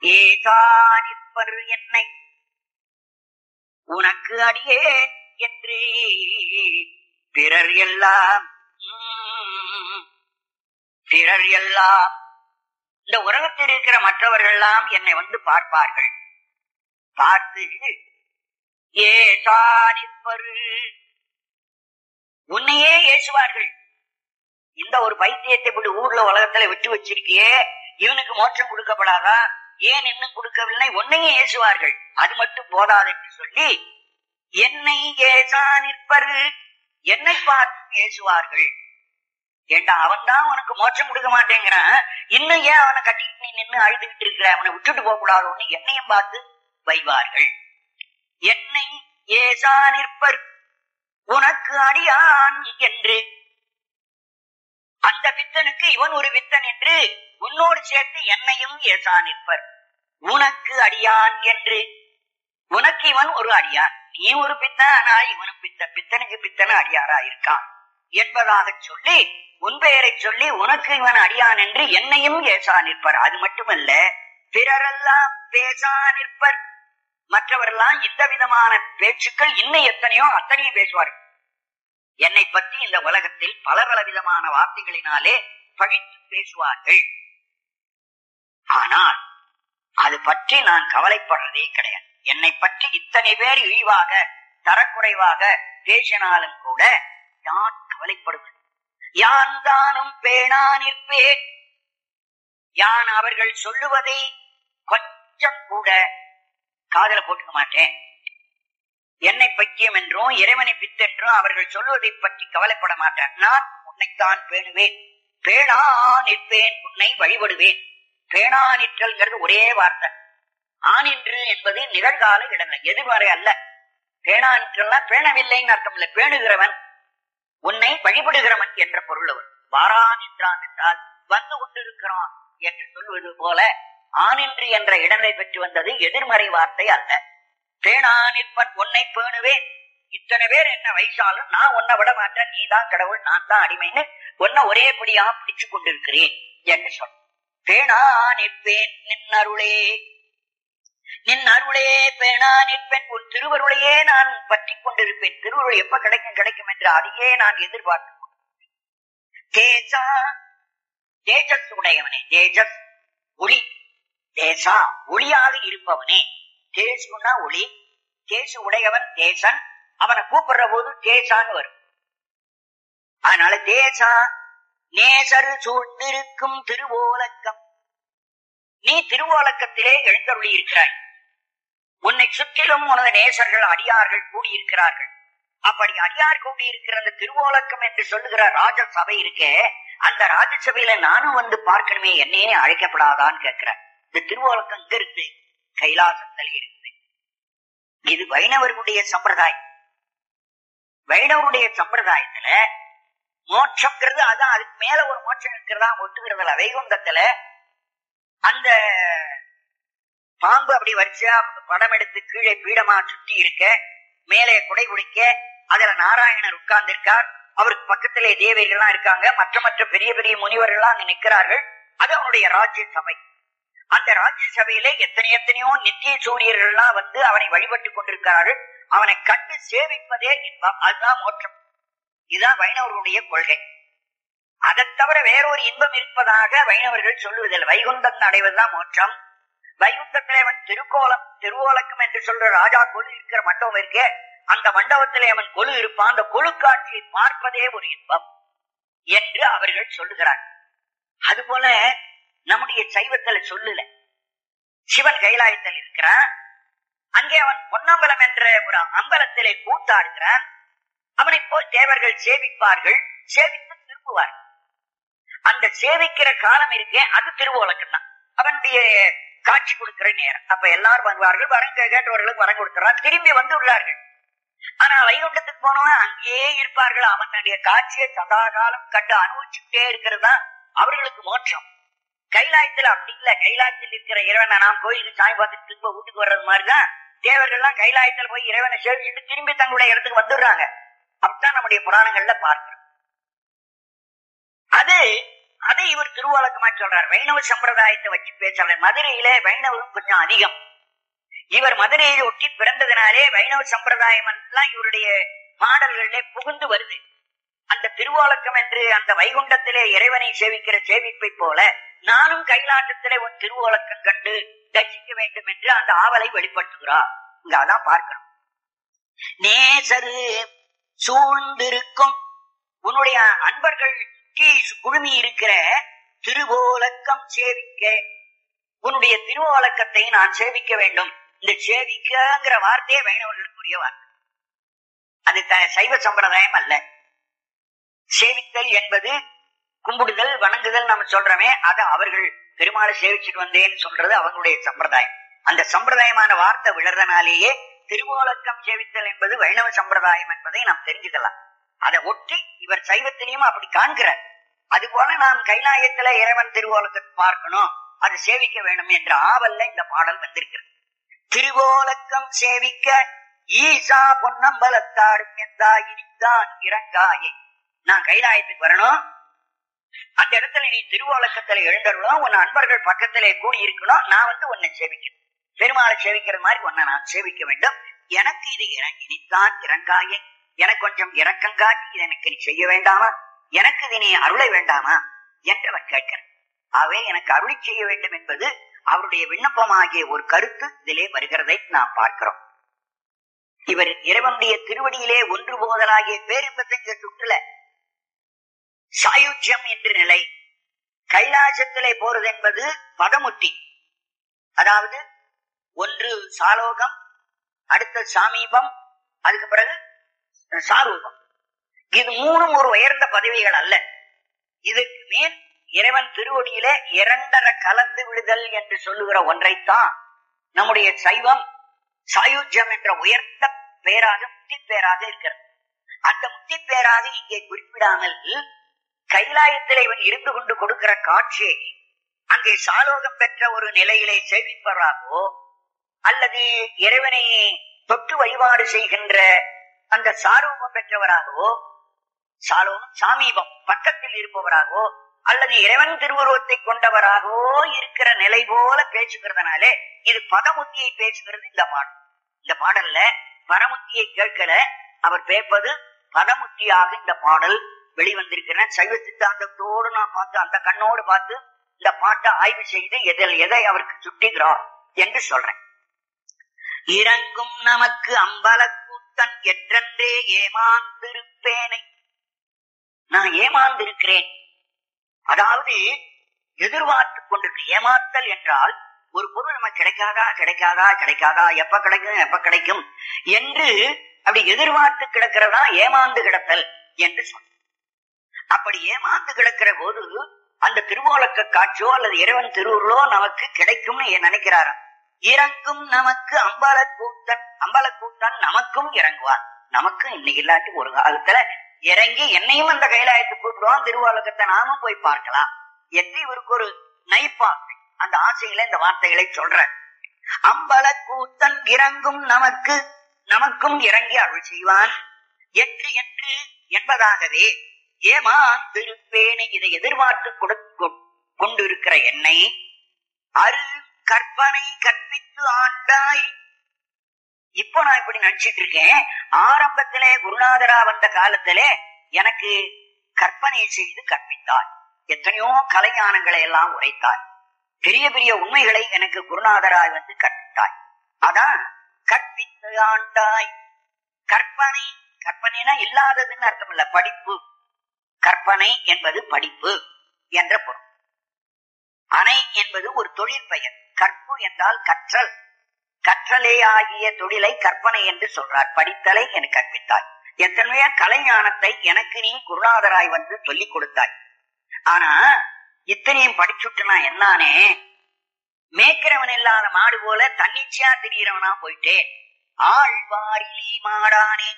ஏகானிப்பர் என்னை உனக்கு அடியேன் என்று பிறர் எல்லாம் உம், பிறர் எல்லாம் இந்த உலகத்தில் இருக்கிற மற்றவர்கள் எல்லாம் என்னை வந்து பார்ப்பார்கள் பார்த்து ஏசானிப்பரு உன்னையே ஏசுவார்கள் இந்த ஒரு பைத்தியத்தை இப்படி ஊர்ல உலகத்துல விட்டு வச்சிருக்கியே இவனுக்கு மோட்சம் கொடுக்கப்படாதா ஏன் இன்னும் கொடுக்கவில்லை உன்னையும் ஏசுவார்கள் அது மட்டும் போதாது என்று சொல்லி என்னை ஏசா நிற்பரு என்னை பார்த்து ஏசுவார்கள் ஏண்டா அவன் தான் உனக்கு மோட்சம் கொடுக்க மாட்டேங்கிறான் இன்னும் ஏன் அவனை கட்டிட்டு நீ நின்னு அழுதுகிட்டு இருக்கிற அவனை விட்டுட்டு போக கூடாதுன்னு என்னையும் பார்த்து வைவார்கள் என்னை ஏசா நிற்பர் உனக்கு அடியான் என்று அந்த வித்தனுக்கு இவன் ஒரு வித்தன் என்று உன்னோடு சேர்த்து என்னையும் ஏசா நிற்பர் உனக்கு அடியான் என்று உனக்கு இவன் ஒரு அடியான் நீ ஒரு பித்தன் ஆனால் இவனும் பித்தன் பித்தனுக்கு பித்தன அடியாரா இருக்கான் என்பதாக சொல்லி உன் பெயரை சொல்லி உனக்கு இவன் அடியான் என்று என்னையும் ஏசா நிற்பர் அது மட்டுமல்ல பிறரெல்லாம் பேசா நிற்பர் மற்றவரெல்லாம் இந்த விதமான பேச்சுக்கள் இன்னும் எத்தனையோ அத்தனையும் பேசுவார்கள் என்னை பற்றி இந்த உலகத்தில் பல பல விதமான வார்த்தைகளினாலே பழித்து பேசுவார்கள் ஆனால் அது பற்றி நான் கவலைப்படுறதே கிடையாது என்னை பற்றி இத்தனை பேர் இழிவாக தரக்குறைவாக பேசினாலும் கூட யான் கவலைப்படுவது யான் தானும் பேணா நிற்பேன் யான் அவர்கள் சொல்லுவதை கொஞ்சம் கூட காதல போட்டுக்க மாட்டேன் என்னை பைத்தியம் என்றும் இறைவனை பித்தென்றும் அவர்கள் சொல்வதை பற்றி கவலைப்பட மாட்டேன் நான் உன்னைத்தான் பேணுவேன் பேணா நிற்பேன் உன்னை வழிபடுவேன் பேணா நிற்றல்ங்கிறது ஒரே வார்த்தை ஆனின்று என்பது நிகழ்கால இடங்கள் எதிர்வரை அல்ல பேணா நிற்றல்னா பேணவில்லைன்னு அர்த்தம் இல்லை பேணுகிறவன் உன்னை வழிபடுகிறவன் என்ற பொருள் அவர் வாரா நின்றான் என்றால் வந்து கொண்டிருக்கிறான் என்று சொல்வது போல ஆனின்று என்ற இடனை பெற்று வந்தது எதிர்மறை வார்த்தை அல்ல பேணா நிற்பன் உன்னை பேணுவேன் இத்தனை பேர் என்ன வயசாலும் நான் உன்னை விட மாட்டேன் நீதான் கடவுள் நான் தான் அடிமைன்னு உன்னை ஒரே படியா பிடிச்சு கொண்டிருக்கிறேன் என்று சொன்ன பேணா நிற்பேன் நின் அருளே நின் அருளே பேணா நிற்பேன் உன் திருவருளையே நான் பற்றி கொண்டிருப்பேன் திருவருள் எப்ப கிடைக்கும் கிடைக்கும் என்று அதையே நான் எதிர்பார்த்து தேசா தேஜஸ் உடையவனே தேஜஸ் ஒளி தேசா ஒளியாக இருப்பவனே தேசுனா ஒளி தேசு உடையவன் தேசன் அவனை கூப்பிடுற போது தேசான்னு வரும் அதனால தேசா நேசரு சூழ்ந்திருக்கும் திருவோலக்கம் நீ திருவோலக்கத்திலே எழுந்தருளி இருக்கிறாய் உன்னை சுற்றிலும் உனது நேசர்கள் அடியார்கள் கூடியிருக்கிறார்கள் அப்படி அடியார் கூடியிருக்கிற அந்த திருவோலக்கம் என்று சொல்லுகிற ராஜசபை இருக்கே அந்த ராஜசபையில நானும் வந்து பார்க்கணுமே என்னையே அழைக்கப்படாதான்னு கேட்கிறேன் இந்த திருவோலக்கம் இங்க இருக்கு கைலாசத்தில் இருக்குது இது வைணவர்களுடைய சம்பிரதாயம் வைணவருடைய சம்பிரதாயத்துல மோட்சம்ங்கிறது அதான் அதுக்கு மேல ஒரு மோட்சம் இருக்கிறதா ஒட்டுகிறதுல வைகுந்தத்துல அந்த பாம்பு அப்படி வரிசையா படம் எடுத்து கீழே பீடமா சுத்தி இருக்க மேலே குடை குடிக்க அதுல நாராயணர் உட்கார்ந்து இருக்கார் அவருக்கு பக்கத்திலே தேவைகள்லாம் இருக்காங்க மற்ற மற்ற பெரிய பெரிய முனிவர்கள்லாம் அங்க நிற்கிறார்கள் அது அவனுடைய ராஜ்ய சபை அந்த ராஜ்ய சபையிலே எத்தனை எத்தனையோ நித்திய சூரியர்கள்லாம் வந்து அவனை வழிபட்டு கொண்டிருக்கிறார்கள் அவனை கண்டு சேவிப்பதே இன்பம் அதுதான் மோட்சம் இதுதான் வைணவர்களுடைய கொள்கை அதை தவிர வேறொரு இன்பம் இருப்பதாக வைணவர்கள் சொல்லுவதில்லை வைகுந்தம் அடைவதுதான் மோட்சம் வைகுந்தத்திலே அவன் திருக்கோலம் திருவோலக்கம் என்று சொல்ற ராஜா கொலு இருக்கிற மண்டபம் இருக்கே அந்த மண்டபத்திலே அவன் கொலு இருப்பான் அந்த கொழு காட்சியை பார்ப்பதே ஒரு இன்பம் என்று அவர்கள் சொல்லுகிறார்கள் அதுபோல நம்முடைய சைவத்துல சொல்லல சிவன் கைலாயத்தில் இருக்கிறான் அங்கே அவன் பொன்னம்பலம் என்ற ஒரு அம்பலத்திலே கூத்தாடுகிறான் அவனை போல் தேவர்கள் சேவிப்பார்கள் சேவித்து திரும்புவார்கள் அந்த சேவிக்கிற காலம் இருக்கே அது திருவோலக்கம் தான் அவனுடைய காட்சி கொடுக்கிற நேரம் அப்ப எல்லாரும் வருவார்கள் வரங்க கேட்டவர்களுக்கு வரம் கொடுக்கிறான் திரும்பி வந்து உள்ளார்கள் ஆனா வைகுண்டத்துக்கு போனவங்க அங்கேயே இருப்பார்கள் அவனுடைய காட்சியை சதா காலம் கண்டு அனுபவிச்சுட்டே இருக்கிறது தான் அவர்களுக்கு மோட்சம் கைலாயத்துல அப்படி இல்ல கைலாயத்தில் இருக்கிற இறைவனை நாம் கோயிலுக்கு சாமி பார்த்து திரும்ப வீட்டுக்கு வர்றது மாதிரிதான் தேவர்கள்லாம் கைலாயத்துல போய் இறைவனை சேவிச்சுட்டு திரும்பி தங்களுடைய இடத்துக்கு வந்துடுறாங்க அப்படித்தான் நம்முடைய புராணங்கள்ல பார்க்கிறோம் அது அதை இவர் திருவாலக்கமா சொல்றார் வைணவ சம்பிரதாயத்தை வச்சு பேசுறாரு மதுரையில வைணவம் கொஞ்சம் அதிகம் இவர் மதுரையை ஒட்டி பிறந்ததினாலே வைணவ சம்பிரதாயம் எல்லாம் இவருடைய பாடல்களிலே புகுந்து வருது அந்த திருவாலக்கம் என்று அந்த வைகுண்டத்திலே இறைவனை சேவிக்கிற சேவிப்பை போல நானும் கைலாட்டத்திலே உன் திருவாலக்கம் கண்டு தரிசிக்க வேண்டும் என்று அந்த ஆவலை வெளிப்படுத்துகிறார் இங்க அதான் பார்க்கணும் நேசரு சூழ்ந்திருக்கும் உன்னுடைய அன்பர்கள் சுற்றி குழுமி இருக்கிற திருவோலக்கம் சேவிக்க உன்னுடைய திருவோலக்கத்தை நான் சேவிக்க வேண்டும் இந்த சேவிக்கங்கிற வார்த்தையே வைணவர்களுக்குரிய வார்த்தை அது த- சைவ சம்பிரதாயம் அல்ல சேவித்தல் என்பது கும்பிடுதல் வணங்குதல் நம்ம சொல்றோமே அது அவர்கள் பெருமாளை சேவிச்சுட்டு வந்தேன்னு சொல்றது அவங்களுடைய சம்பிரதாயம் அந்த சம்பிரதாயமான வார்த்தை விழறனாலேயே திருவோலக்கம் சேவித்தல் என்பது வைணவ சம்பிரதாயம் என்பதை நாம் தெரிஞ்சுக்கலாம் அதை ஒட்டி இவர் சைவத்திலையும் அப்படி காண்கிறார் அது போல நாம் கைலாயத்துல இறைவன் திருவோலக்கத்தை பார்க்கணும் அது சேவிக்க வேணும் என்ற ஆவல்ல இந்த பாடல் வந்திருக்கிறது திருவோலக்கம் சேவிக்க ஈசா பொன்னம்பலத்தாடு எந்தாயினித்தான் இறங்காயே நான் கைலாயத்துக்கு வரணும் அந்த இடத்துல நீ திருவோலக்கத்துல எழுந்தருளும் உன் அன்பர்கள் பக்கத்திலே கூடி இருக்கணும் நான் வந்து உன்னை சேவிக்கணும் பெருமாளை சேவிக்கிற மாதிரி உன்னை நான் சேவிக்க வேண்டும் எனக்கு இது இறங்கி நீத்தான் இறங்காயே எனக்கு கொஞ்சம் இரக்கம் காட்டி இதை எனக்கு நீ செய்ய வேண்டாமா எனக்கு இது நீ அருளை வேண்டாமா என்று அவர் கேட்கிறார் ஆகவே எனக்கு அருளி செய்ய வேண்டும் என்பது அவருடைய விண்ணப்பமாகிய ஒரு கருத்து இதிலே வருகிறதை நாம் பார்க்கிறோம் இவர் இறைவனுடைய திருவடியிலே ஒன்று போதலாகிய பேரின்பத்தை சுற்றுல சாயுஜ்யம் என்ற நிலை கைலாசத்திலே போறது என்பது பதமுத்தி அதாவது ஒன்று சாலோகம் அடுத்த சாமீபம் அதுக்கு பிறகு சாரூபம் இது மூணும் ஒரு உயர்ந்த பதவிகள் அல்ல இதுக்கு மேல் இறைவன் திருவடியிலே இரண்டர கலந்து விடுதல் என்று சொல்லுகிற ஒன்றைத்தான் நம்முடைய சைவம் சாயுஜ்யம் என்ற உயர்ந்த பேராக முக்தி பேராக இருக்கிறது அந்த முக்தி பேராக இங்கே குறிப்பிடாமல் கைலாயத்தில் இவன் இருந்து கொண்டு கொடுக்கிற காட்சியை அங்கே சாலோகம் பெற்ற ஒரு நிலையிலே சேவிப்பவராகவோ அல்லது இறைவனை தொட்டு வழிபாடு செய்கின்ற அந்த சாரூபம் பெற்றவராகவோ சாலோகம் சாமீபம் பக்கத்தில் இருப்பவராகவோ அல்லது இறைவன் திருவுருவத்தை கொண்டவராகவோ இருக்கிற நிலை போல பேசுகிறதுனாலே இது பதமுத்தியை பேசுகிறது இந்த பாடல் இந்த பாடல்ல பரமுத்தியை கேட்கல அவர் பேப்பது பதமுத்தியாக இந்த பாடல் வெளிவந்திருக்கிற சைவ சித்தாந்தத்தோடு நான் பார்த்து அந்த கண்ணோடு பார்த்து இந்த பாட்டை ஆய்வு செய்து எதில் எதை அவருக்கு சுட்டுகிறார் என்று சொல்றேன் இறங்கும் நமக்கு அம்பலக்கூத்தன் என்றென்றே ஏமாந்திருப்பேனை நான் ஏமாந்திருக்கிறேன் அதாவது எதிர்பார்த்து கொண்டிருக்கு ஏமாத்தல் என்றால் ஒரு பொருள் நமக்கு கிடைக்காதா கிடைக்காதா கிடைக்காதா எப்ப கிடைக்கும் எப்ப கிடைக்கும் என்று அப்படி எதிர்பார்த்து கிடக்கிறதா ஏமாந்து கிடத்தல் என்று சொன்ன அப்படி ஏமாந்து கிடக்கிற போது அந்த திருவோலக்க காட்சியோ அல்லது இறைவன் திருவுருளோ நமக்கு கிடைக்கும்னு நினைக்கிறாரு இறங்கும் நமக்கு அம்பலக்கூத்தன் அம்பலக்கூத்தன் நமக்கும் இறங்குவான் நமக்கும் இன்னைக்கு இல்லாட்டி ஒரு காலத்துல இறங்கி என்னையும் அந்த கைலாயத்துக்கு கூப்பிடுவான் திருவாலகத்தை நாமும் போய் பார்க்கலாம் என்று இவருக்கு ஒரு நைப்பாசை அந்த ஆசையில இந்த வார்த்தைகளை சொல்ற அம்பலக்கூத்தன் இறங்கும் நமக்கு நமக்கும் இறங்கி அருள் செய்வான் என்று என்று என்பதாகவே ஏமாந்திருப்பேனை இதை எதிர்பார்த்து கொடுத்து கொண்டிருக்கிற என்னை அரு கற்பனை கற்பித்து ஆண்டாய் இப்போ நான் இப்படி நினைச்சிட்டு இருக்கேன் ஆரம்பத்திலே குருநாதரா வந்த காலத்திலே எனக்கு கற்பனை செய்து கற்பித்தார் எத்தனையோ கலைஞானங்களை எல்லாம் உரைத்தார் பெரிய பெரிய உண்மைகளை எனக்கு குருநாதராய் வந்து கற்பித்தாய் அதான் கற்பித்து ஆண்டாய் கற்பனை கற்பனைனா இல்லாததுன்னு அர்த்தம் இல்ல படிப்பு கற்பனை என்பது படிப்பு என்ற பொருள் அணை என்பது ஒரு தொழில் பெயர் கற்பு என்றால் கற்றல் கற்றலே ஆகிய தொழிலை கற்பனை என்று சொல்றார் படித்தலை எனக்கு கற்பித்தாய் எத்தனையோ கலைஞானத்தை எனக்கு நீ குருநாதராய் வந்து சொல்லிக் கொடுத்தாய் ஆனா இத்தனையும் படிச்சுட்டு நான் என்னானே மேய்க்கிறவன் இல்லாத மாடு போல தன்னிச்சையா திரியறவனா போயிட்டேன் ஆழ்வாரிலி மாடானே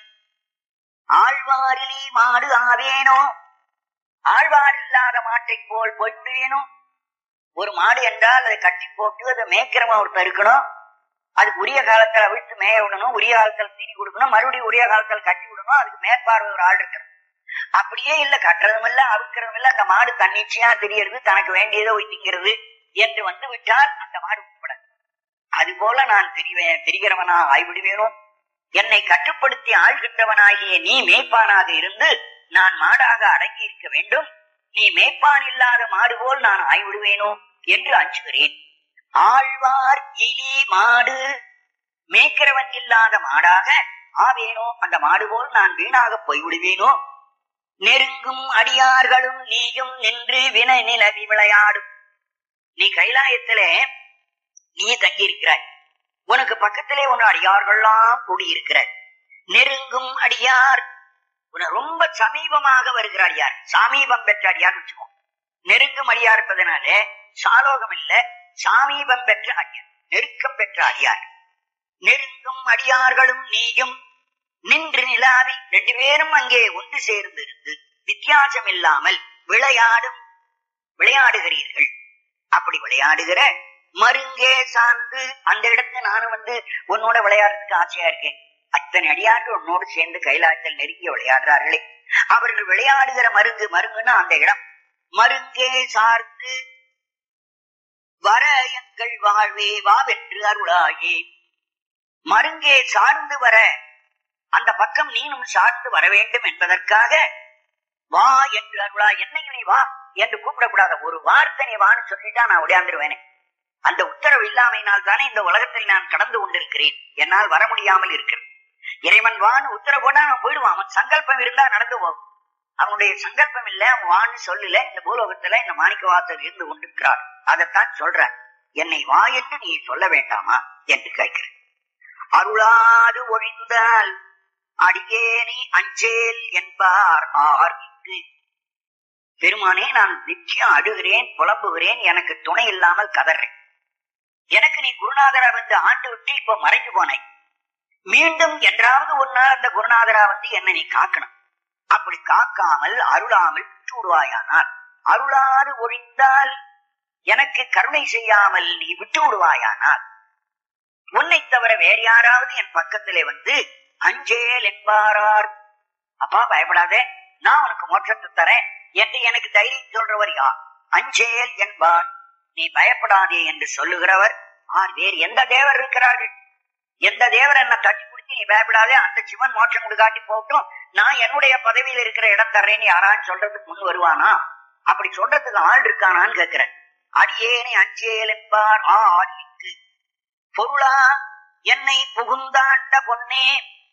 ஆழ்வாரிலி மாடு ஆவேனோ ஆழ்வார் இல்லாத மாட்டை போல் போய்விடுவேனோ ஒரு மாடு என்றால் அதை கட்டி போட்டு அதை மேய்க்கிறவன் ஒருத்தர் இருக்கணும் அதுக்கு உரிய காலத்துல விட்டு மேய விடணும் உரிய காலத்துல தீனி கொடுக்கணும் மறுபடியும் உரிய காலத்துல கட்டி விடணும் அதுக்கு மேற்பார்வை ஒரு ஆள் இருக்கணும் அப்படியே இல்ல கட்டுறதும் இல்ல அவுக்கிறதும் இல்ல அந்த மாடு தன்னிச்சையா தெரியறது தனக்கு வேண்டியதை ஒய்த்திங்கிறது என்று வந்து விட்டால் அந்த மாடு உட்படாது அது போல நான் தெரிவேன் தெரிகிறவனா ஆய்விடுவேனோ என்னை கட்டுப்படுத்தி ஆள்கின்றவனாகிய நீ மேய்ப்பானாக இருந்து நான் மாடாக அடங்கி இருக்க வேண்டும் நீ மேய்ப்பான் இல்லாத மாடு போல் நான் ஆய்விடுவேனோ என்று அஞ்சுகிறேன் ஆழ்வார் இலி மாடு மேய்க்கிறவன் இல்லாத மாடாக ஆவேனோ அந்த மாடு போல் நான் வீணாக போய்விடுவேனோ நெருங்கும் அடியார்களும் நீயும் நின்று வினை நிலவி விளையாடும் நீ கைலாயத்திலே நீ தங்கியிருக்கிறாய் உனக்கு பக்கத்திலே உன் அடியார்கள்லாம் கூடியிருக்கிற நெருங்கும் அடியார் உன ரொம்ப சமீபமாக வருகிற அடியார் சமீபம் பெற்ற அடியார் வச்சுக்கோ நெருங்கும் அடியார் இருப்பதனால சாலோகம் இல்ல சாமீபம் பெற்ற அடியார் நெருக்கம் பெற்ற அடியார் நெருங்கும் அடியார்களும் நீயும் நின்று நிலாவி ரெண்டு பேரும் அங்கே ஒன்று சேர்ந்து இருந்து வித்தியாசம் இல்லாமல் விளையாடும் விளையாடுகிறீர்கள் அப்படி விளையாடுகிற மருங்கே சார்ந்து அந்த இடத்துல நானும் வந்து உன்னோட விளையாடுறதுக்கு ஆசையா இருக்கேன் அத்தனை அடியாண்டு உன்னோடு சேர்ந்து கைலாயத்தில் நெருங்கி விளையாடுறார்களே அவர்கள் விளையாடுகிற மருங்கு மருங்குன்னா அந்த இடம் மருங்கே சார்ந்து வர எங்கள் வாழ்வே வா வென்று அருளாயே மருங்கே சார்ந்து வர அந்த பக்கம் நீனும் சார்ந்து வர வேண்டும் என்பதற்காக வா என்று அருளா என்னையும் நீ வா என்று கூப்பிடக்கூடாத ஒரு வார்த்தை நீ வான்னு சொல்லிட்டா நான் உடையாந்துருவேனே அந்த உத்தரவு இல்லாமையினால் தானே இந்த உலகத்தில் நான் கடந்து கொண்டிருக்கிறேன் என்னால் வர முடியாமல் இருக்கிறேன் இறைவன் வான்னு உத்தரவு போனா அவன் போயிடுவான் அவன் சங்கல்பம் இருந்தா நடந்து போகும் அவனுடைய சங்கல்பம் இல்ல அவன் வான்னு சொல்லல இந்த பூலோகத்துல இந்த மாணிக்க வாசல் இருந்து கொண்டிருக்கிறார் அதைத்தான் சொல்ற என்னை வா என்று நீ சொல்ல வேண்டாமா என்று கேட்கிறேன் அருளாது ஒழிந்தால் அடியேனை அஞ்சேல் என்பார் ஆர்க்கு பெருமானே நான் நிச்சயம் அழுகிறேன் புலம்புகிறேன் எனக்கு துணை இல்லாமல் கதறேன் எனக்கு நீ குருநாதரா வந்து ஆண்டு விட்டு இப்ப மறைஞ்சு போனாய் மீண்டும் என்றாவது ஒரு நாள் அந்த குருநாதரா வந்து என்ன நீ காக்கணும் அப்படி காக்காமல் அருளாமல் விட்டு விடுவாயானால் அருளாது ஒழிந்தால் எனக்கு கருணை செய்யாமல் நீ விட்டு விடுவாயானால் உன்னை தவிர வேறு யாராவது என் பக்கத்திலே வந்து அஞ்சேல் என்பாரார் அப்பா பயப்படாதே நான் உனக்கு மோட்சத்தை தரேன் என்று எனக்கு தைரியம் சொல்றவர் யார் அஞ்சேல் என்பார் நீ பயப்படாதே என்று சொல்லுகிறவர் ஆர் வேறு எந்த தேவர் இருக்கிறார்கள் எந்த தேவர் என்ன தட்டி பிடிச்சி நீ பயப்படாதே அந்த சிவன் மோட்சம் கொடுக்காட்டி போகட்டும் நான் என்னுடைய பதவியில் இருக்கிற இடம் தர்றேன்னு யாரான்னு சொல்றதுக்கு முன் வருவானா அப்படி சொல்றதுக்கு ஆள் இருக்கானான்னு கேட்கிறேன் அடியேனை அஞ்சேல் என்பார் ஆ ஆடிக்கு பொருளா என்னை புகுந்தாண்ட பொன்னே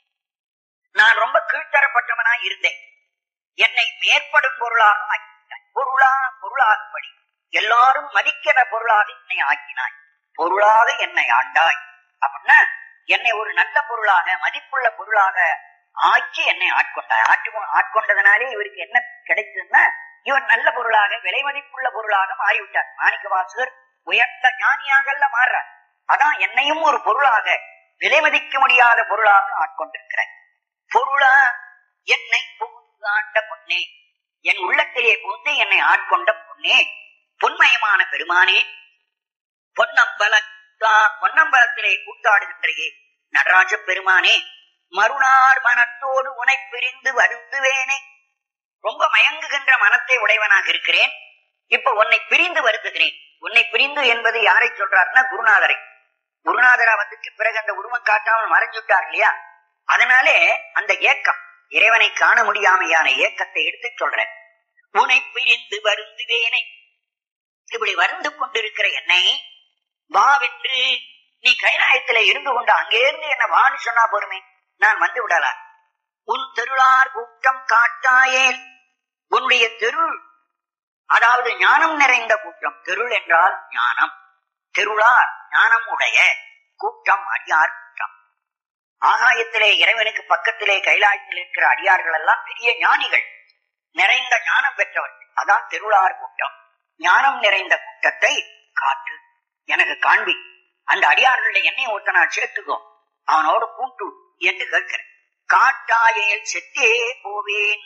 நான் ரொம்ப கீழ்த்தரப்பட்டவனா இருந்தேன் என்னை மேற்படும் பொருளாக ஆக்கினாய் பொருளா பொருளாகும்படி எல்லாரும் மதிக்கிற பொருளாக என்னை ஆக்கினாய் பொருளாக என்னை ஆண்டாய் அப்படின்னா என்னை ஒரு நல்ல பொருளாக மதிப்புள்ள பொருளாக ஆக்கி என்னை ஆட்கொண்டாய் ஆட்டு ஆட்கொண்டதனாலே இவருக்கு என்ன கிடைச்சதுன்னா இவர் நல்ல பொருளாக விலை மதிப்புள்ள பொருளாக மாறிவிட்டார் மாணிக்க வாசகர் உயர்ந்த ஞானியாக மாறுறார் அதான் என்னையும் ஒரு பொருளாக விலை மதிக்க முடியாத பொருளாக ஆட்கொண்டிருக்கிறார் பொருளா என்னை புகுந்தாண்ட பொன்னே என் உள்ளத்திலே புகுந்து என்னை ஆட்கொண்ட பொன்னே பொன்மயமான பெருமானே பொன்னம்பல பொன்னம்பலத்திலே கூத்தாடுகின்றையே நடராஜ பெருமானே மறுநாள் மனத்தோடு உனை பிரிந்து வருந்துவேனே ரொம்ப மயங்குகின்ற மனத்தை உடையவனாக இருக்கிறேன் இப்ப உன்னை பிரிந்து வருத்துகிறேன் உன்னை பிரிந்து என்பது யாரை சொல்றாருன்னா குருநாதரை குருநாதரா வந்துட்டு பிறகு அந்த உருவம் காட்டாமல் மறைஞ்சுட்டார் இல்லையா அதனாலே அந்த ஏக்கம் இறைவனை காண முடியாமையான ஏக்கத்தை எடுத்து சொல்றேன் உனை பிரிந்து வருந்துவேனை இப்படி வருந்து கொண்டிருக்கிற என்னை வாவென்று நீ கைலாயத்தில இருந்து கொண்டு அங்கே இருந்து என்ன வான்னு சொன்னா போருமே நான் வந்து விடலாம் உன் தெருளார் கூட்டம் காட்டாயேல் உன்னுடைய தெருள் அதாவது ஞானம் நிறைந்த கூட்டம் தெருள் என்றால் ஞானம் தெருளார் ஞானம் உடைய கூட்டம் அடியார் கூட்டம் ஆகாயத்திலே இறைவனுக்கு பக்கத்திலே கைலாயத்தில் இருக்கிற அடியார்கள் எல்லாம் பெரிய ஞானிகள் நிறைந்த ஞானம் பெற்றவர்கள் அதான் திருளார் கூட்டம் ஞானம் நிறைந்த கூட்டத்தை காட்டு எனக்கு காண்பி அந்த அடியார்களுடைய எண்ணெய் ஒருத்தனா சேர்த்துக்கோ அவனோட கூட்டு என்று கேட்கிறேன் காட்டாயேல் செத்தே போவேன்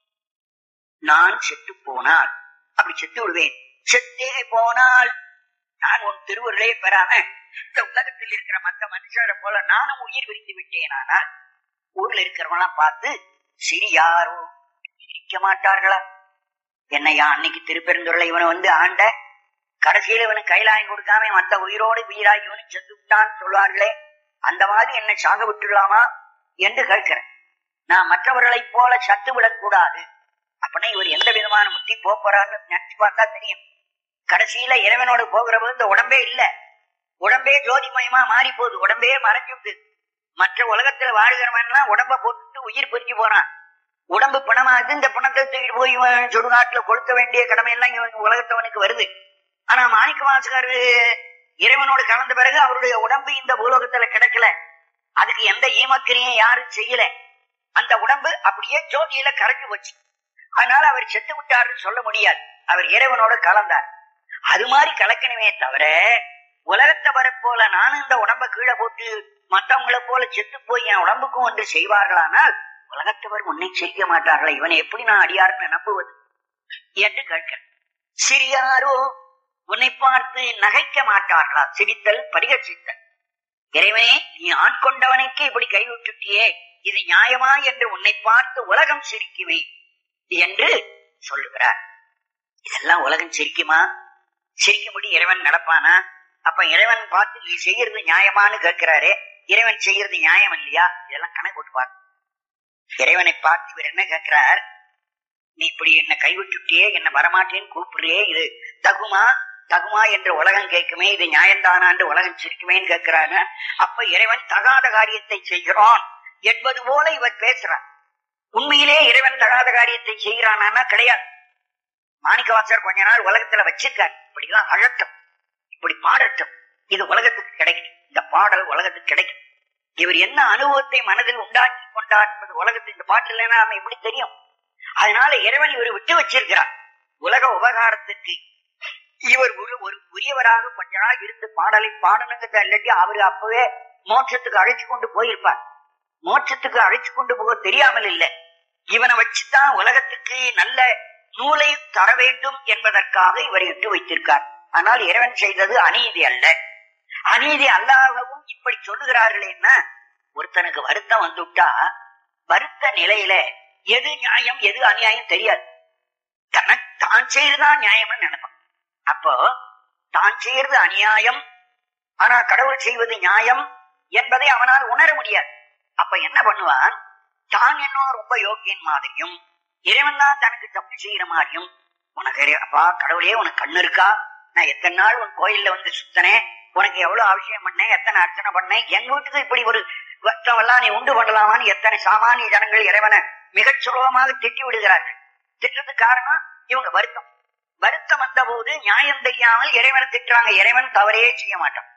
நான் செத்து போனால் அப்படி செத்து விடுவேன் செத்தே போனால் நான் உன் திருவுருளே பெறாம இந்த உலகத்தில் இருக்கிற மற்ற மனுஷரை போல நானும் உயிர் விரித்து விட்டேன் ஆனால் ஊர்ல இருக்கிறவங்களாம் பார்த்து சிறியாரோ சிரிக்க மாட்டார்களா என்னையா அன்னைக்கு திருப்பெருந்துறையில இவனை வந்து ஆண்ட கடைசியில இவனுக்கு கைலாயம் கொடுக்காம மத்த உயிரோடு உயிராய் இவனும் செத்து விட்டான்னு சொல்வார்களே அந்த மாதிரி என்னை சாக விட்டுடலாமா என்று கேட்கிறேன் நான் மற்றவர்களைப் போல சத்து விடக்கூடாது அப்படின்னா இவர் எந்த விதமான முத்தி போப் போறாருன்னு நினைச்சு பார்த்தா தெரியும் கடைசியில இறைவனோடு போகிற போது இந்த உடம்பே இல்ல உடம்பே ஜோதிமயமா மாறி போகுது உடம்பே மறைஞ்சுட்டு மற்ற உலகத்துல வாழ்கிறவன்லாம் உடம்ப போட்டு உயிர் பிரிஞ்சு போறான் உடம்பு பிணமாகுது இந்த பிணத்தை தூக்கிட்டு போய் இவன் சுடுகாட்டுல கொளுத்த வேண்டிய கடமை எல்லாம் இவன் உலகத்தவனுக்கு வருது ஆனா மாணிக்க வாசகர் இறைவனோடு கலந்த பிறகு அவருடைய உடம்பு இந்த பூலோகத்துல கிடைக்கல அதுக்கு எந்த ஈமக்கிரியும் யாரும் செய்யல அந்த உடம்பு அப்படியே ஜோதியில கரைஞ்சு போச்சு அதனால அவர் செத்து விட்டாருன்னு சொல்ல முடியாது அவர் இறைவனோட கலந்தார் அது மாதிரி கலக்கணுமே தவிர உலகத்தை வரப்போல நானும் இந்த உடம்ப கீழே போட்டு மத்தவங்களை போல செத்து போய் என் உடம்புக்கும் ஒன்று செய்வார்களானால் உலகத்தவர் உன்னை செய்ய மாட்டார்களா இவனை எப்படி நான் அடியாருன்னு நம்புவது என்று கேட்கிறேன் சிறியாரோ உன்னை பார்த்து நகைக்க மாட்டார்களா சிரித்தல் படிகச்சித்தல் இறைவனே நீ ஆட்கொண்டவனுக்கு இப்படி கைவிட்டுட்டியே இது நியாயமா என்று உன்னை பார்த்து உலகம் சிரிக்குமே என்று சொல்லுகிறார் இதெல்லாம் உலகம் சிரிக்குமா சிரிக்கும்படி இறைவன் நடப்பானா அப்ப இறைவன் பார்த்து நீ செய்யறது நியாயமான்னு கேட்கிறாரே இறைவன் செய்யறது நியாயம் இல்லையா இதெல்லாம் கணக்கு போட்டு பாரு இறைவனை பார்த்து இவர் என்ன கேட்கிறார் நீ இப்படி என்ன கைவிட்டுட்டியே என்ன வரமாட்டேன்னு கூப்பிடுறியே இது தகுமா தகுமா என்று உலகம் கேட்குமே இது நியாயம்தானான்னு உலகம் சிரிக்குமேன்னு கேட்கிறாங்க அப்ப இறைவன் தகாத காரியத்தை செய்கிறான் என்பது போல இவர் பேசுறார் உண்மையிலே இறைவன் தகாத காரியத்தை செய்கிறானா கிடையாது மாணிக்கவாசர் கொஞ்ச நாள் உலகத்துல வச்சிருக்கார் இப்படிலாம் அழட்டும் இப்படி பாடட்டும் இது உலகத்துக்கு கிடைக்கும் இந்த பாடல் உலகத்துக்கு கிடைக்கும் இவர் என்ன அனுபவத்தை மனதில் உண்டாக்கி கொண்டார் என்பது உலகத்துக்கு இந்த பாட்டு இல்லைன்னா நம்ம எப்படி தெரியும் அதனால இறைவன் இவர் விட்டு வச்சிருக்கிறார் உலக உபகாரத்துக்கு இவர் ஒரு ஒரு உரியவராக கொஞ்ச நாள் இருந்து பாடலை பாடணுங்கிறத இல்லாட்டி அவரு அப்பவே மோட்சத்துக்கு அழைச்சு கொண்டு போயிருப்பார் மோட்சத்துக்கு அழைச்சு கொண்டு போக தெரியாமல் இல்லை இவனை வச்சுதான் உலகத்துக்கு நல்ல நூலை தர வேண்டும் என்பதற்காக இவரை விட்டு வைத்திருக்கார் ஆனால் இறைவன் செய்தது அநீதி அல்ல அநீதி அல்லாதவும் இப்படி சொல்லுகிறார்களேன்னா ஒருத்தனுக்கு வருத்தம் வந்துட்டா வருத்த நிலையில எது நியாயம் எது அநியாயம் தெரியாது தனக்கு தான் செய்யறதுதான் நியாயம்னு நினைப்பான் அப்போ தான் செய்யறது அநியாயம் ஆனா கடவுள் செய்வது நியாயம் என்பதை அவனால் உணர முடியாது அப்ப என்ன பண்ணுவான் தான் இன்னும் ரொம்ப யோக்கியன் மாதிரியும் இறைவன் தான் தனக்கு தப்பு செய்யற மாதிரியும் உனக்கு இறை- அப்பா கடவுளே உனக்கு கண்ணு இருக்கா நான் எத்தனை நாள் உன் கோயில்ல வந்து சுத்தனேன் உனக்கு எவ்வளவு அவசியம் பண்ணேன் எத்தனை அர்ச்சனை பண்ணேன் எங்க வீட்டுக்கு இப்படி ஒரு வருத்தம் எல்லாம் நீ உண்டு பண்ணலாமான்னு எத்தனை சாமானிய ஜனங்கள் இறைவனை மிகச் சுலபமாக திட்டி விடுகிறார்கள் திட்டத்துக்கு காரணம் இவங்க வருத்தம் வருத்தம் வந்த போது நியாயம் தெரியாமல் இறைவனை திட்டுறாங்க இறைவன் தவறே செய்ய மாட்டான்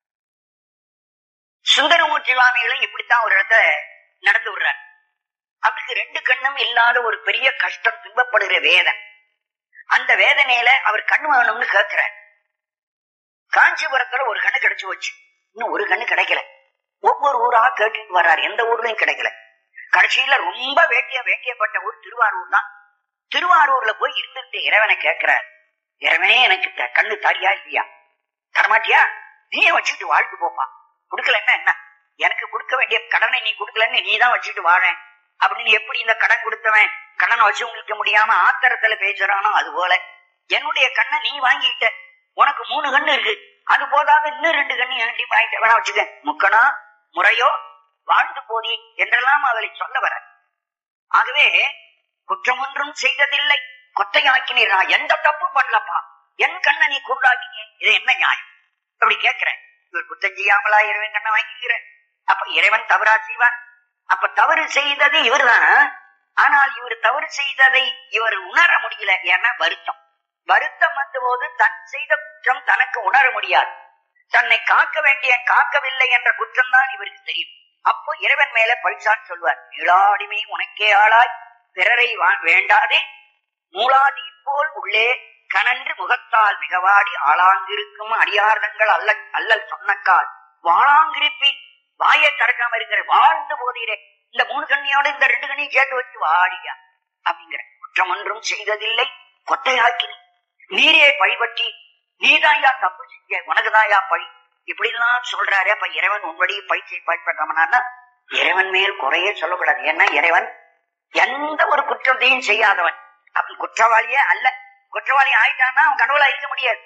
சுந்தரமூர்த்தி சுவாமிகளும் இப்படித்தான் ஒரு இடத்த நடந்து விடுறார் அவருக்கு ரெண்டு கண்ணும் இல்லாத ஒரு பெரிய கஷ்டம் துன்பப்படுகிற வேதன் அந்த வேதனையில அவர் கண்ணு வேணும்னு கேட்கிறார் காஞ்சிபுரத்துல ஒரு கண்ணு கிடைச்சு வச்சு இன்னும் ஒரு கண்ணு கிடைக்கல ஒவ்வொரு ஊரா கேட்டுட்டு வர்றாரு எந்த ஊர்லயும் கிடைக்கல கடைசியில ரொம்ப வேண்டிய வேண்டியப்பட்ட ஊர் திருவாரூர் தான் திருவாரூர்ல போய் இருந்துட்டு இறைவனை கேட்கிறார் இறைவனே எனக்கு த- கண்ணு தரியா இல்லையா தரமாட்டியா நீயே வச்சுக்கிட்டு வாழ்த்து போப்பா கொடுக்கலன்னா என்ன எனக்கு கொடுக்க வேண்டிய கடனை நீ கொடுக்கலன்னு நீ தான் வச்சுட்டு வாழேன் அப்படின்னு எப்படி இந்த கடன் கொடுத்தவன் கடனை வச்சு உங்களுக்கு முடியாம ஆத்திரத்துல பேசுறானோ அது போல என்னுடைய கண்ணை நீ வாங்கிட்ட உனக்கு மூணு கண்ணு இருக்கு அது போதாது இன்னும் ரெண்டு கண்ணு என்கிட்ட வாங்கிட்ட வேணா வச்சுக்க முக்கனா முறையோ வாழ்ந்து போதி என்றெல்லாம் அவளை சொல்ல வர ஆகவே குற்றம் ஒன்றும் செய்ததில்லை கொத்தையாக்கினீர் நான் எந்த தப்பும் பண்ணலப்பா என் கண்ணை நீ குருடாக்கினீ இது என்ன நியாயம் அப்படி கேட்கிறேன் இவர் குத்தம் செய்யாமலா இறைவன் கண்ணை வாங்கிக்கிறேன் அப்ப இறைவன் தவறா செய்வான் அப்ப தவறு செய்தது இவர்தான் ஆனால் இவர் தவறு செய்ததை இவர் உணர முடியல ஏன்னா வருத்தம் வருத்தம் வந்த போது தன் செய்த குற்றம் தனக்கு உணர முடியாது தன்னை காக்க வேண்டிய காக்கவில்லை என்ற குற்றம் தான் இவருக்கு தெரியும் அப்போ இறைவன் மேல பழிச்சான் சொல்வார் இளாடிமை உனக்கே ஆளாய் பிறரை வா- வேண்டாதே மூலாதி போல் உள்ளே கனன்று முகத்தால் மிகவாடி ஆளாங்கிருக்கும் அடியார்தங்கள் அல்ல அல்லல் சொன்னக்கால் வாழாங்கிருப்பி வாயை திறக்காம இருக்கிற வாழ்ந்த போதிலே இந்த மூணு கண்ணியோட இந்த ரெண்டு கண்ணியும் சேர்த்து வச்சு வாடியா அப்படிங்கிற குற்றம் ஒன்றும் செய்ததில்லை கொட்டையாக்கி நீரே பழிபற்றி நீதாயா தப்பு செஞ்ச உனக்குதாயா பழி இப்படி எல்லாம் சொல்றாரு அப்ப இறைவன் உன்வடி பழி செய்ய பயன்படுறாமனா இறைவன் மேல் குறையே சொல்லக்கூடாது ஏன்னா இறைவன் எந்த ஒரு குற்றத்தையும் செய்யாதவன் அவன் குற்றவாளியே அல்ல குற்றவாளி ஆயிட்டான்னா அவன் கடவுளா இருக்க முடியாது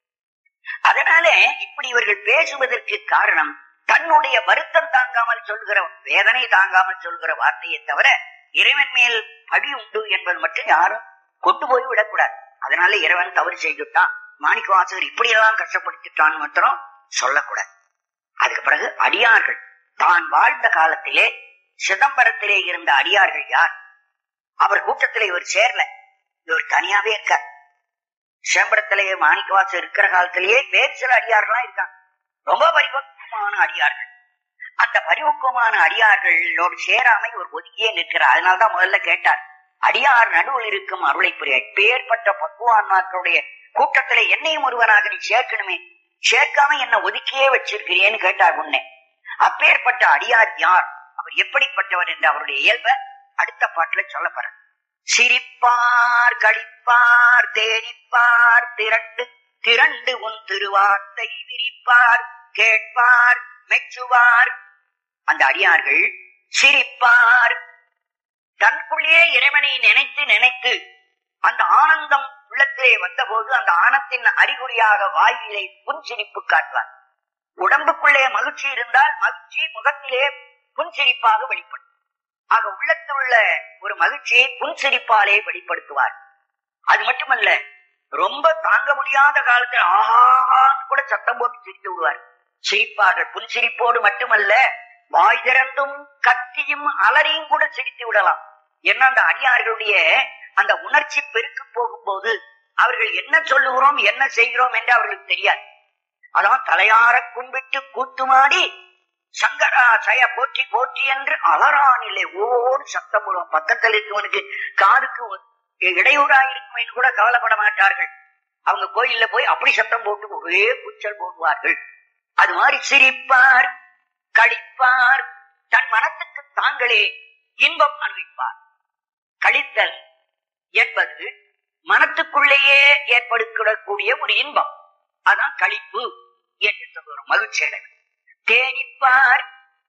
அதனால இப்படி இவர்கள் பேசுவதற்கு காரணம் தன்னுடைய வருத்தம் தாங்காமல் சொல்கிற வேதனை தாங்காமல் சொல்கிற வார்த்தையை தவிர இறைவன் மேல் பழி உண்டு என்பது மட்டும் யாரும் கொண்டு போய் விடக்கூடாது அதனால இறைவன் தவறு செய்துட்டான் மாணிக்க வாசகர் இப்படியெல்லாம் கஷ்டப்படுத்திட்டான் மாத்திரம் சொல்லக்கூடாது அதுக்கு பிறகு அடியார்கள் தான் வாழ்ந்த காலத்திலே சிதம்பரத்திலே இருந்த அடியார்கள் யார் அவர் கூட்டத்திலே இவர் சேரல இவர் தனியாவே இருக்கார் சிதம்பரத்திலேயே மாணிக்கவாசம் இருக்கிற காலத்திலேயே வேறு சில அடியார்கள்லாம் இருக்காங்க ரொம்ப பரிபக்குவமான அடியார்கள் அந்த பரிபக்குவமான அடியார்களோடு சேராமை ஒரு ஒதுக்கியே நிற்கிறார் அதனால்தான் முதல்ல கேட்டார் அடியார் நடுவில் இருக்கும் அருளை புரிய பேர்பட்ட பக்குவான்மாக்களுடைய கூட்டத்திலே என்னையும் ஒருவனாக நீ சேர்க்கணுமே சேர்க்காம என்ன ஒதுக்கியே வச்சிருக்கிறேன்னு கேட்டார் முன்னே அப்பேற்பட்ட அடியார் யார் அவர் எப்படிப்பட்டவர் என்று அவருடைய இயல்பை அடுத்த பாட்டுல சொல்லப்படுற சிரிப்பார் கழிப்பார் தேடிப்பார் திரண்டு திரண்டு உன் திருவார்த்தை விரிப்பார் கேட்பார் மெச்சுவார் அந்த அடியார்கள் சிரிப்பார் தனக்குள்ளே இறைவனை நினைத்து நினைத்து அந்த ஆனந்தம் உள்ளத்திலே வந்தபோது அந்த ஆனத்தின் அறிகுறியாக வாயிலை புன்சிரிப்பு காட்டுவார் உடம்புக்குள்ளே மகிழ்ச்சி இருந்தால் மகிழ்ச்சி முகத்திலே புன்சிரிப்பாக வெளிப்படும் ஆக உள்ளத்தில் உள்ள ஒரு மகிழ்ச்சியை புன்சிரிப்பாலே வெளிப்படுத்துவார் அது மட்டுமல்ல ரொம்ப தாங்க முடியாத காலத்தில் ஆஹான்னு கூட சத்தம் போட்டு சிரித்து விடுவார் சிரிப்பார்கள் புன்சிரிப்போடு மட்டுமல்ல வாய் திறந்தும் கத்தியும் அலறியும் கூட சிரித்து விடலாம் என்ன அந்த அடியார்களுடைய அந்த உணர்ச்சி பெருக்கு போகும்போது அவர்கள் என்ன சொல்லுகிறோம் என்ன செய்கிறோம் என்று அவர்களுக்கு தெரியாது அதான் தலையார கும்பிட்டு கூத்துமாடி சங்கரா சய போற்றி போற்றி என்று அலறானில்லை ஓடு சத்தம் போடுவோம் பக்கத்தில் இருக்கவனுக்கு காதுக்கு இடையூறாயிருக்கும் என்று கூட கவலைப்பட மாட்டார்கள் அவங்க கோயில்ல போய் அப்படி சத்தம் போட்டு ஒரே கூச்சல் போடுவார்கள் அது மாதிரி சிரிப்பார் கழிப்பார் தன் மனத்துக்கு தாங்களே இன்பம் அனுபவிப்பார் கழித்தல் என்பது மனத்துக்குள்ளேயே ஏற்படுத்தக்கூடிய ஒரு இன்பம் அதான் கழிப்பு என்று சொல்கிறோம் மகிழ்ச்சி அடைவு தேனிப்பார்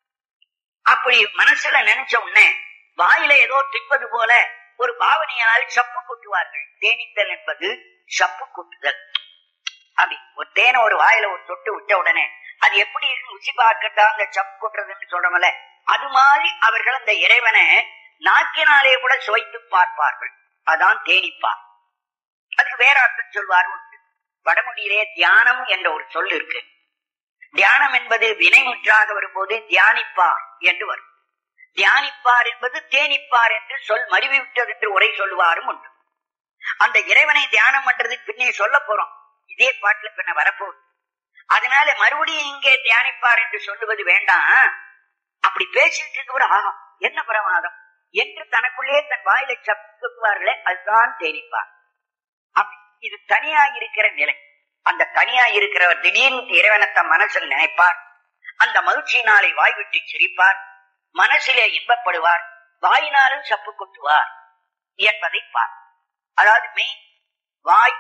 அப்படி மனசுல நினைச்ச உடனே வாயில ஏதோ திப்பது போல ஒரு பாவனையால் சப்பு கொட்டுவார்கள் தேனித்தல் என்பது சப்பு கொட்டுதல் அப்படி ஒரு தேனை ஒரு வாயில ஒரு தொட்டு விட்ட உடனே அது எப்படி இருக்கு ருசி பார்க்கட்டா அந்த சப்பு கொட்டுறதுன்னு சொல்றோம்ல அது மாதிரி அவர்கள் அந்த இறைவனை நாக்கினாலே கூட சுவைத்து பார்ப்பார்கள் அதான் தேனிப்பார் அதுக்கு வேற அர்த்தம் சொல்வார் உண்டு வடமொழியிலே தியானம் என்ற ஒரு சொல் இருக்கு தியானம் என்பது வினைமுற்றாக வரும்போது தியானிப்பார் என்று வரும் தியானிப்பார் என்பது தேனிப்பார் என்று சொல் மறிவிவிட்டது என்று உரை சொல்லுவாரும் உண்டு அந்த இறைவனை தியானம் பண்றது பின்னே சொல்ல போறோம் இதே பாட்டுல பின்ன வரப்போகுது அதனால மறுபடியும் இங்கே தியானிப்பார் என்று சொல்லுவது வேண்டாம் அப்படி பேசிட்டு இருக்கவர் ஆகும் என்ன பிரமாதம் என்று தனக்குள்ளே தன் வாயிலை சப்புவார்களே அதுதான் தேனிப்பார் இது தனியா இருக்கிற நிலை அந்த தனியா இருக்கிறவர் திடீர்னு இறைவனத்த மனசில் நினைப்பார் அந்த மகிழ்ச்சியினாலே வாய் விட்டு சிரிப்பார் மனசிலே இன்பப்படுவார் வாயினாலும் சப்பு கொட்டுவார் என்பதை பார் அதாவது மெய் வாய்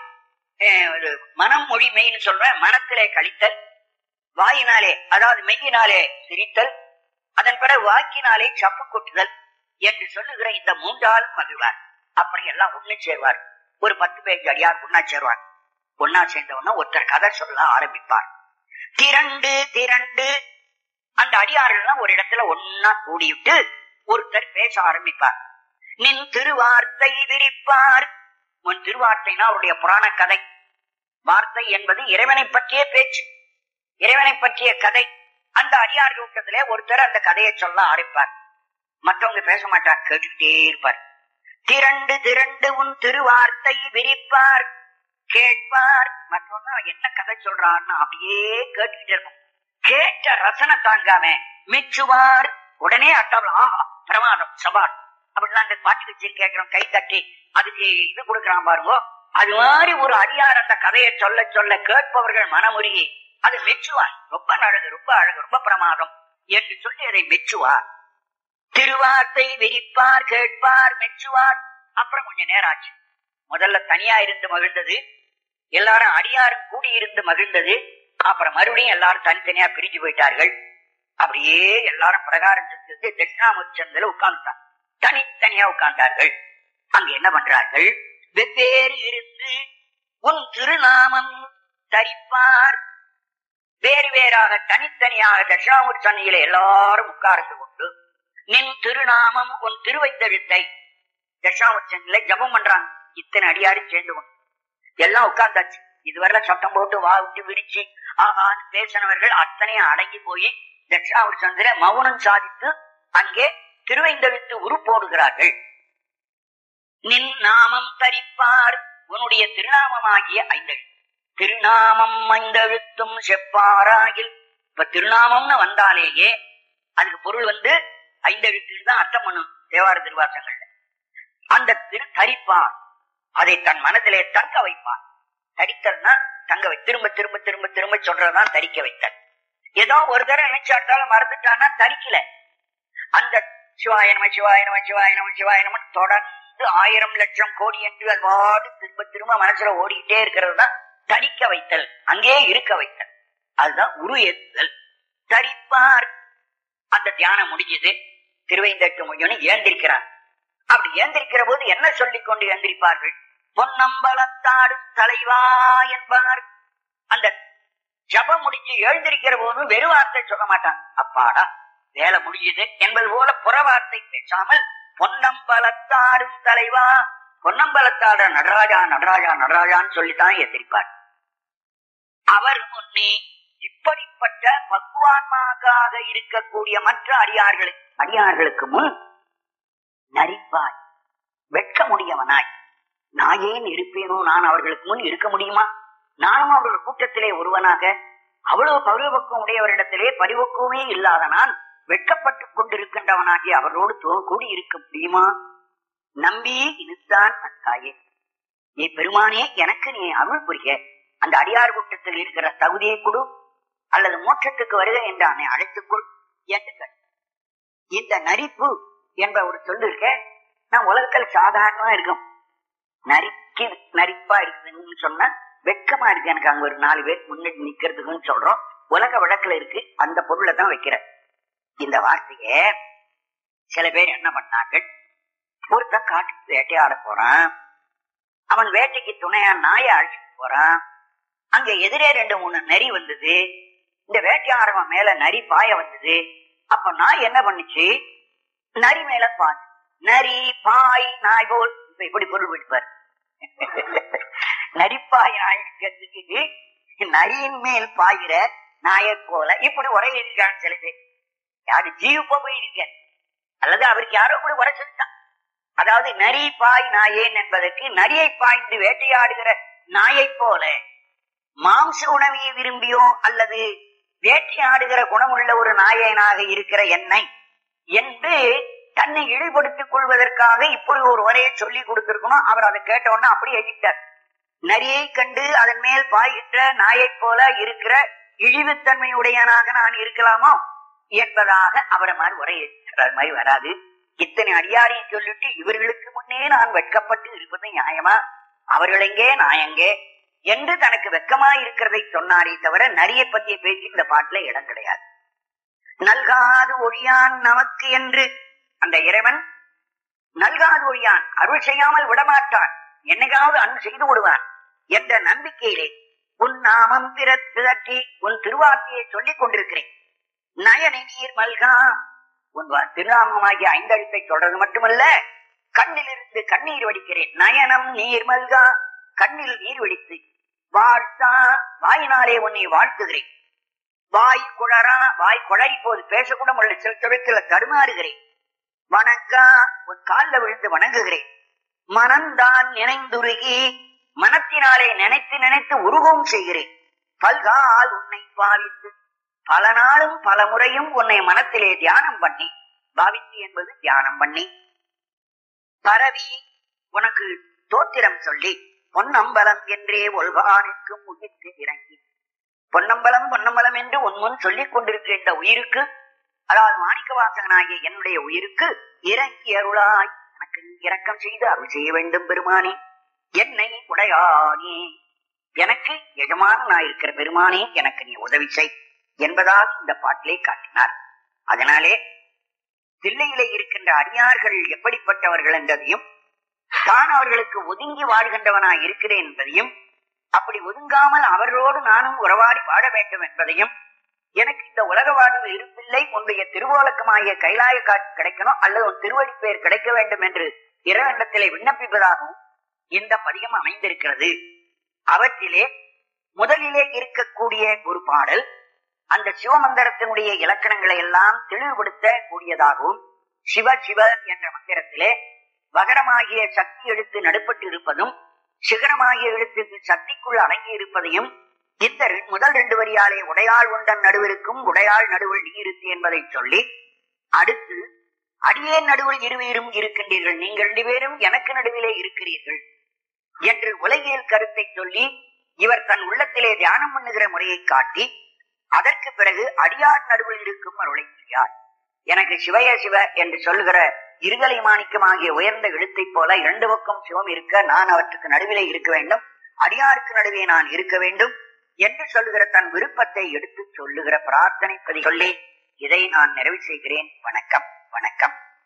மனம் மொழி மெய்ன்னு சொல்ற மனத்திலே கழித்தல் வாயினாலே அதாவது மெய்யினாலே சிரித்தல் அதன் பிறகு வாக்கினாலே சப்பு கொட்டுதல் என்று சொல்லுகிற இந்த மூன்றாலும் மகிழ்வார் அப்படி எல்லாம் ஒண்ணு சேர்வார் ஒரு பத்து பேர் அடியார் ஒன்னா சேருவார் ஒன்னா சேர்ந்தவன ஒருத்தர் கதை சொல்ல ஆரம்பிப்பார் திரண்டு திரண்டு அந்த அடியார்கள் ஒரு இடத்துல ஒன்னா கூடிவிட்டு ஒருத்தர் பேச ஆரம்பிப்பார் நின் திருவார்த்தை விரிப்பார் உன் திருவார்த்தைனா அவருடைய புராண கதை வார்த்தை என்பது இறைவனை பற்றிய பேச்சு இறைவனை பற்றிய கதை அந்த அடியார் கூட்டத்திலே ஒருத்தர் அந்த கதையை சொல்ல ஆரம்பிப்பார் மற்றவங்க பேச மாட்டார் கேட்டுக்கிட்டே இருப்பார் திரண்டு திரண்டு உன் திருவார்த்தை விரிப்பார் கேட்பார் மற்றவங்க என்ன கதை சொல்றாருன்னு அப்படியே கேட்டுக்கிட்டே இருக்கும் கேட்ட ரசனை தாங்காம மிச்சுவார் உடனே அட்டாவில் ஆஹா பிரமாதம் சவால் அப்படிலாம் அந்த பாட்டு வச்சு கேட்கிறோம் கை தட்டி அதுக்கு இது கொடுக்கறான் பாருங்க அது மாதிரி ஒரு அடியார் அந்த கதையை சொல்ல சொல்ல கேட்பவர்கள் மனமுருகி அது மெச்சுவார் ரொம்ப அழகு ரொம்ப அழகு ரொம்ப பிரமாதம் என்று சொல்லி அதை மெச்சுவார் திருவார்த்தை விரிப்பார் கேட்பார் மெச்சுவார் அப்புறம் கொஞ்சம் நேரம் ஆச்சு முதல்ல தனியா இருந்து மகிழ்ந்தது எல்லாரும் அடியாரும் கூடியிருந்து மகிழ்ந்தது அப்புறம் மறுபடியும் எல்லாரும் தனித்தனியா பிரிஞ்சு போயிட்டார்கள் அப்படியே எல்லாரும் பிரகாரம் செஞ்சு தட்சிணாமுச்சந்தில உட்கார்ந்துட்டாங்க தனித்தனியா உட்கார்ந்தார்கள் அங்க என்ன பண்றார்கள் வெவ்வேறு இருந்து உன் திருநாமம் தரிப்பார் வேறு வேறாக தனித்தனியாக தட்சாமூர் சன்னியில எல்லாரும் உட்கார்ந்து கொண்டு நின் திருநாமம் உன் திருவைத்தெழுத்தை தட்சாமூர் சன்னியில ஜபம் பண்றாங்க இத்தனை அடியாரு சேர்ந்து கொண்டு எல்லாம் உட்கார்ந்தாச்சு இதுவரை சட்டம் போட்டு வா விட்டு விரிச்சு ஆகான்னு பேசினவர்கள் அத்தனையும் அடங்கி போய் தட்சாமூர் சந்திர மௌனம் சாதித்து அங்கே திருவைந்தெழுத்து உருப்போடுகிறார்கள் நின் நாமம் தரிப்பார் உன்னுடைய திருநாமமாகிய ஐந்தெழு திருநாமம் ஐந்தெழுத்தும் செப்பாராயில் இப்ப திருநாமம்னு வந்தாலேயே அதுக்கு பொருள் வந்து ஐந்தெழுத்து தான் அர்த்தம் பண்ணும் தேவார திருவாசங்கள் அந்த திரு தரிப்பார் அதை தன் மனதிலே தங்க வைப்பார் தரித்தல்னா தங்க வை திரும்ப திரும்ப திரும்ப திரும்ப சொல்றதுதான் தரிக்க வைத்தல் ஏதோ ஒரு தடவை நினைச்சாட்டாலும் மறந்துட்டானா தரிக்கல அந்த சிவாய நம சிவாய நம சிவாய நம சிவாய நம தொடர்ந்து ஆயிரம் லட்சம் கோடி என்று அது பாடு திரும்ப திரும்ப மனசுல ஓடிக்கிட்டே இருக்கிறது தான் தரிக்க வைத்தல் அங்கே இருக்க வைத்தல் அதுதான் உரு ஏத்துதல் தரிப்பார் அந்த தியானம் முடிஞ்சது திருவைந்தெட்டு முடியும்னு ஏந்திருக்கிறார் அப்படி ஏந்திருக்கிற போது என்ன சொல்லிக் கொண்டு ஏந்திருப்பார்கள் பொன்னம்பலத்தாடும் தலைவா என்பார் அந்த ஜபம் முடிஞ்சு எழுந்திருக்கிற போது வெறும் வார்த்தை சொல்ல மாட்டான் அப்பாடா வேலை முடியுது என்பது போல புறவார்த்தை பேசாமல் பொன்னம்பலத்தாடும் தலைவா பொன்னம்பலத்தாட நடராஜா நடராஜா நடராஜான்னு சொல்லித்தான் எதிர்ப்பார் அவர் முன்னே இப்படிப்பட்ட பக்குவான்மாக்காக இருக்கக்கூடிய மற்ற அடியார்களுக்கு அடியார்களுக்கு முன் நரிப்பாய் வெட்க முடியவனாய் நான் ஏன் இருப்பேனோ நான் அவர்களுக்கு முன் இருக்க முடியுமா நானும் அவர்கள் கூட்டத்திலே ஒருவனாக அவ்வளவு பருவபக்கம் உடையவரிடத்திலே பரிவக்குவமே இல்லாத நான் வெட்கப்பட்டுக் கொண்டிருக்கின்றவனாகி அவரோடு தோ- கூடி இருக்க முடியுமா நம்பி இதுதான் நன்றாயே நீ பெருமானே எனக்கு நீ அருள் புரிய அந்த அடியார் கூட்டத்தில் இருக்கிற தகுதியை கொடு அல்லது மோட்சத்துக்கு வருக என்று அவனை அழைத்துக்கொள் என்று கேட்டார். இந்த நரிப்பு என்ற ஒரு சொல்லு இருக்க நான் உலகத்துல சாதாரணமா இருக்கும் நரிக்கு நரிப்பா இருக்குதுன்னு சொன்னா வெட்கமா இருக்கு எனக்கு அங்க ஒரு நாலு பேர் முன்னாடி நிக்கிறதுக்குன்னு சொல்றோம் உலக வழக்குல இருக்கு அந்த பொருளை தான் வைக்கிற இந்த வார்த்தைய சில பேர் என்ன பண்ணார்கள் ஒருத்தன் காட்டுக்கு வேட்டையாட போறான் அவன் வேட்டைக்கு துணையா நாயை அழைச்சிட்டு போறான் அங்க எதிரே ரெண்டு மூணு நரி வந்தது இந்த வேட்டையாடுறவன் மேல நரி பாய வந்தது அப்ப நாய் என்ன பண்ணுச்சு நரி மேல பாய் நரி பாய் நாய் போல் இப்ப இப்படி பொருள் விடுப்பார் நரிப்பாய் நாய்க்கிறதுக்கு நரியின் மேல் பாய்கிற நாயை போல இப்படி உரை இருக்கான்னு சில பேர் யாரு ஜீவப்ப போய் இருக்க அல்லது அவருக்கு யாரோ கூட உரை சொல்லிட்டான் அதாவது நரி பாய் நாயேன் என்பதற்கு நரியை பாய்ந்து வேட்டையாடுகிற நாயை போல மாம்ச உணவை விரும்பியோ அல்லது வேட்டையாடுகிற குணமுள்ள ஒரு நாயனாக இருக்கிற என்னை என்று தன்னை இழிபடுத்திக் கொள்வதற்காக இப்படி ஒரு உரையை சொல்லி கொடுத்திருக்கணும் அவர் அதை கேட்ட உடனே அப்படி எழுதிட்டார் நரியை கண்டு அதன் மேல் பாய்கின்ற நாயைப் போல இருக்கிற இழிவுத்தன்மையுடையனாக நான் இருக்கலாமோ என்பதாக அவரை மாதிரி உரை எழுதிட்டார் அது மாதிரி வராது இத்தனை அடியாரையும் சொல்லிட்டு இவர்களுக்கு முன்னே நான் வெட்கப்பட்டு இருப்பது நியாயமா அவர்கள் எங்கே நான் எங்கே என்று தனக்கு வெக்கமா இருக்கிறதை சொன்னாரே தவிர நரியை பற்றிய பேசி இந்த பாட்டுல இடம் கிடையாது நல்காது ஒழியான் நமக்கு என்று அந்த இறைவன் நல்காது ஒழியான் அருள் செய்யாமல் விடமாட்டான் என்னைக்காவது அன்பு செய்து விடுவான் என்ற நம்பிக்கையிலே உன் நாமம் பிற பிதற்றி உன் திருவார்த்தையை சொல்லிக் கொண்டிருக்கிறேன் நயனை நீர் மல்கா உன் வா- திருநாமமாகிய ஐந்தழுத்தை சொல்றது மட்டுமல்ல கண்ணிலிருந்து கண்ணீர் வடிக்கிறேன் நயனம் நீர் மல்கா கண்ணில் நீர் வடித்து வாழ்த்தா வாயினாலே உன்னை வாழ்த்துகிறேன் வாய் குழறா வாய் குழறி போது பேசக்கூட உள்ள சில சமயத்துல தடுமாறுகிறேன் வணக்கா உன் காலில் விழுந்து வணங்குகிறேன் மனம்தான் நினைந்துருகி மனத்தினாலே நினைத்து நினைத்து உருவம் செய்கிறேன் பல்கால் உன்னை பாவித்து பல நாளும் பல முறையும் உன்னை மனத்திலே தியானம் பண்ணி பாவித்து என்பது தியானம் பண்ணி பரவி உனக்கு தோத்திரம் சொல்லி பொன்னம்பலம் என்றே ஒல்கானுக்கும் உயிர்த்து இறங்கி பொன்னம்பலம் பொன்னம்பலம் என்று உன் முன் சொல்லிக் கொண்டிருக்கிற இந்த உயிருக்கு அதாவது மாணிக்க வாசகனாகிய என்னுடைய உயிருக்கு இறங்கி அருளாய் எனக்கு நீ இரக்கம் செய்து அருள் செய்ய வேண்டும் பெருமானே என்னை உடையானே எனக்கு எஜமானனாய் இருக்கிற பெருமானே எனக்கு நீ உதவி செய் என்பதாக இந்த பாட்டிலே காட்டினார் அதனாலே தில்லையிலே இருக்கின்ற அடியார்கள் எப்படிப்பட்டவர்கள் என்றதையும் தான் அவர்களுக்கு ஒதுங்கி வாழ்கின்றவனாய் இருக்கிறேன் என்பதையும் அப்படி ஒதுங்காமல் அவர்களோடு நானும் உறவாடி வாழ வேண்டும் என்பதையும் எனக்கு இந்த உலக வாழ்வு இருப்பில்லை உன்னுடைய திருவோலக்கமாகிய கைலாய காட்சி கிடைக்கணும் அல்லது உன் திருவடி பெயர் கிடைக்க வேண்டும் என்று இறைவனிடத்திலே விண்ணப்பிப்பதாகவும் இந்த பதிகம் அமைந்திருக்கிறது அவற்றிலே முதலிலே இருக்கக்கூடிய ஒரு பாடல் அந்த சிவமந்திரத்தினுடைய இலக்கணங்களை எல்லாம் தெளிவுபடுத்த கூடியதாகவும் சிவ சிவ என்ற மந்திரத்திலே வகரமாகிய சக்தி எழுத்து நடுப்பட்டு இருப்பதும் சிகரமாகிய எழுத்துக்கு சக்திக்குள் அடங்கி இருப்பதையும் இந்த ரெ- முதல் ரெண்டு வரியாலே உடையாள் உண்டன் நடுவிற்கும் உடையாள் நடுவில் நீ இருக்கு என்பதை சொல்லி அடுத்து அடியேன் நடுவில் இருவீரும் இருக்கின்றீர்கள் நீங்கள் ரெண்டு பேரும் எனக்கு நடுவிலே இருக்கிறீர்கள் என்று உலகியல் கருத்தை சொல்லி இவர் தன் உள்ளத்திலே தியானம் பண்ணுகிற முறையை காட்டி அதற்கு பிறகு அடியார் நடுவில் இருக்கும் அருளை செய்யார் எனக்கு சிவய சிவ என்று சொல்லுகிற இருகலை மாணிக்கமாகிய உயர்ந்த எழுத்தைப் போல இரண்டு பக்கம் சிவம் இருக்க நான் அவற்றுக்கு நடுவிலே இருக்க வேண்டும் அடியாருக்கு நடுவே நான் இருக்க வேண்டும் என்று சொல்லுகிற தன் விருப்பத்தை எடுத்து சொல்லுகிற பிரார்த்தனை சொல்லி இதை நான் நிறைவு செய்கிறேன் வணக்கம்